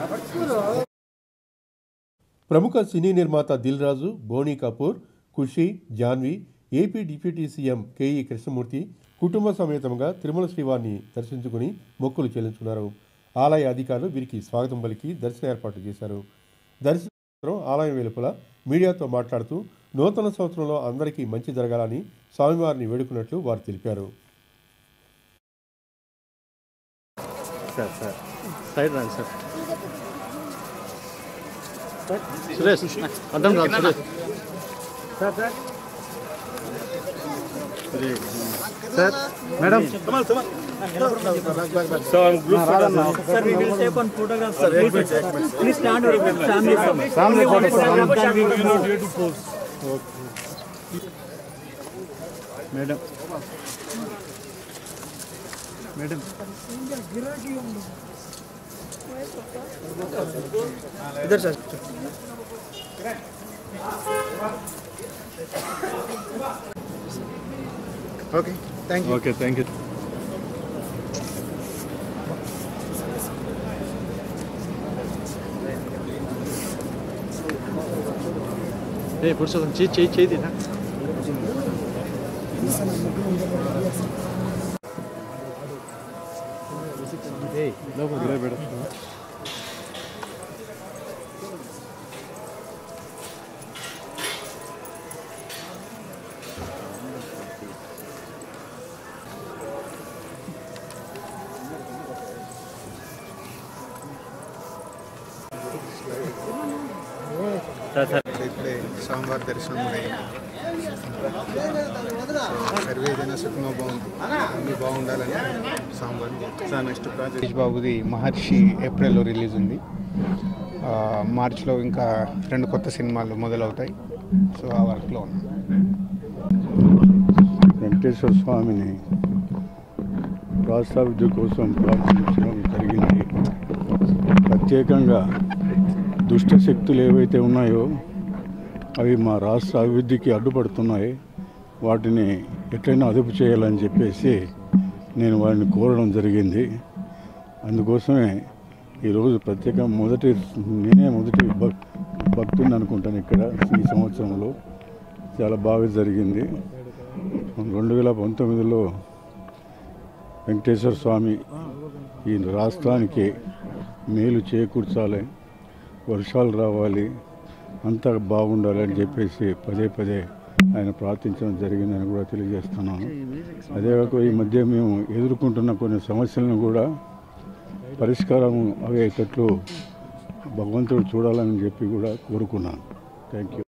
ప్రముఖ సినీ నిర్మాత Dil Raju Boney Kapoor Khushi Janhvi AP deputy CM KE Krishnamurthy కుటుంబ సమేతంగా తిరుమల శ్రీవారిని దర్శించుకుని మొక్కులు చెల్లించుకున్నారు ఆలయ అధికారులు వీరికి స్వాగతం పలికి దర్శన ఏర్పాట్లు చేశారు దర్శనం ఆలయం వెలుపల మీడియాతో మాట్లాడుతూ నూతన సంవత్సరంలో అందరికీ మంచి జరగాలని స్వామివారిని వేడుకున్నట్లు వారు తెలిపారు సార్ సార్ సైడ్ రండి సార్ సురేష్ అర్థం కాదు Suresh sir sir sir madam Sir, we will take one photograph. Sir, please, please stand with family. Family photo, sir. Then we will madam madam इधर sir okay thank you okay thank you ఏ పురుషోత్తం చేయి చేయి చేయి తీనా లోపల పెడుతున్నా ఇప్పుడే స్వామివారి దర్శనం కూడా అయింది సో సర్వే జన సుఖంగా బాగుంది అన్ని బాగుండాలని స్వామివారిని సార్ నెక్స్ట్ ప్రాజెక్ట్ బాబుది మహర్షి ఏప్రిల్లో రిలీజ్ ఉంది ఆ, మార్చ్లో ఇంకా రెండు కొత్త సినిమాలు మొదలవుతాయి సో ఆ వర్క్లో ఉన్నాం వెంకటేశ్వర స్వామిని రాష్ట్రాభివృద్ధి కోసం ప్రార్థించడం జరిగింది ప్రత్యేకంగా దుష్ట శక్తులు ఏవైతే ఉన్నాయో అవి మా రాష్ట్ర అభివృద్ధికి అడ్డుపడుతున్నాయి వాటిని ఎట్లయినా అదుపు చేయాలని చెప్పేసి నేను వారిని కోరడం జరిగింది అందుకోసమే ఈరోజు ప్రత్యేక మొదటి నేనే మొదటి భక్ భక్తుని అనుకుంటాను ఇక్కడ ఈ సంవత్సరంలో చాలా బాగా జరిగింది రెండు వేల పంతొమ్మిదిలో వెంకటేశ్వర స్వామి ఈ రాష్ట్రానికి మేలు చేకూర్చాలి వర్షాలు రావాలి అంతా బాగుండాలి అని చెప్పేసి పదే పదే ఆయన ప్రార్థించడం జరిగిందని కూడా తెలియజేస్తున్నాను అదే కాక ఈ మధ్య మేము ఎదుర్కొంటున్న కొన్ని సమస్యలను కూడా పరిష్కారం అయ్యేటట్లు భగవంతుడు చూడాలని చెప్పి కూడా కోరుకున్నాను థ్యాంక్ యూ